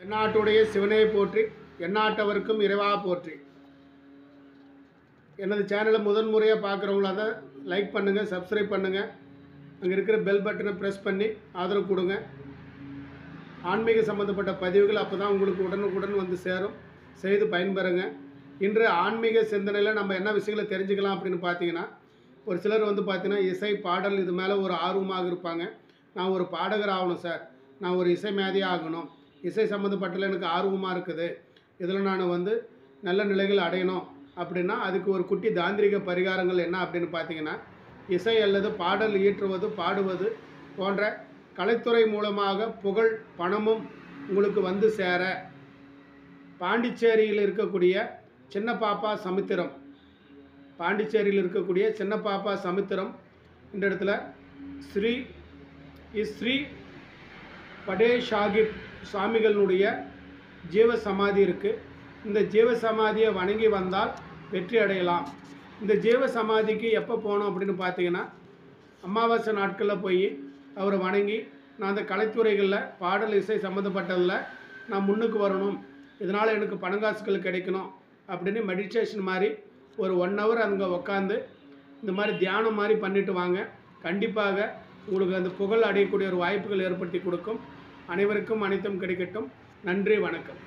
எந்நாட்டுடைய சிவனை போற்றி எந்நாட்டவருக்கும் இறைவா போற்றி எனது சேனலை முதன் முறையாக பார்க்குறவங்களா தான் லைக் பண்ணுங்கள் சப்ஸ்கிரைப் பண்ணுங்கள் அங்கே இருக்கிற பெல் பட்டனை ப்ரெஸ் பண்ணி ஆதரவு கொடுங்க ஆன்மீக சம்மந்தப்பட்ட பதிவுகள் அப்போ தான் உங்களுக்கு உடனுக்குடன் வந்து சேரும் செய்து பயன்பெறுங்க இன்று ஆன்மீக சிந்தனையில் நம்ம என்ன விஷயங்களை தெரிஞ்சுக்கலாம் அப்படின்னு பார்த்தீங்கன்னா ஒரு சிலர் வந்து பார்த்தீங்கன்னா இசை பாடல் இது மேலே ஒரு ஆர்வமாக இருப்பாங்க நான் ஒரு பாடகர் ஆகணும் சார் நான் ஒரு இசை மேதையாக ஆகணும் இசை சம்மந்தப்பட்டல எனக்கு ஆர்வமாக இருக்குது இதில் நான் வந்து நல்ல நிலைகள் அடையணும் அப்படின்னா அதுக்கு ஒரு குட்டி தாந்திரிக பரிகாரங்கள் என்ன அப்படின்னு பார்த்தீங்கன்னா இசை அல்லது பாடல் இயற்றுவது பாடுவது போன்ற கலைத்துறை மூலமாக புகழ் பணமும் உங்களுக்கு வந்து சேர பாண்டிச்சேரியில் இருக்கக்கூடிய சின்ன பாப்பா சமுத்திரம் பாண்டிச்சேரியில் இருக்கக்கூடிய சின்ன பாப்பா சமுத்திரம் இந்த இடத்துல ஸ்ரீ ஸ்ரீ படே ஷாகிப் சுவாமிகளுடைய ஜீவ சமாதி இருக்குது இந்த ஜீவ சமாதியை வணங்கி வந்தால் வெற்றி அடையலாம் இந்த ஜீவ சமாதிக்கு எப்போ போகணும் அப்படின்னு பார்த்தீங்கன்னா அமாவாசை நாட்களில் போய் அவரை வணங்கி நான் அந்த கலைத்துறைகளில் பாடல் இசை சம்மந்தப்பட்டதில் நான் முன்னுக்கு வரணும் இதனால் எனக்கு பணங்காசுகள் கிடைக்கணும் அப்படின்னு மெடிடேஷன் மாதிரி ஒரு ஒன் ஹவர் அங்கே உட்காந்து இந்த மாதிரி தியானம் மாதிரி பண்ணிட்டு வாங்க கண்டிப்பாக உங்களுக்கு அந்த புகழ் அடையக்கூடிய ஒரு வாய்ப்புகள் ஏற்படுத்தி கொடுக்கும் அனைவருக்கும் அனைத்தும் கிடைக்கட்டும் நன்றி வணக்கம்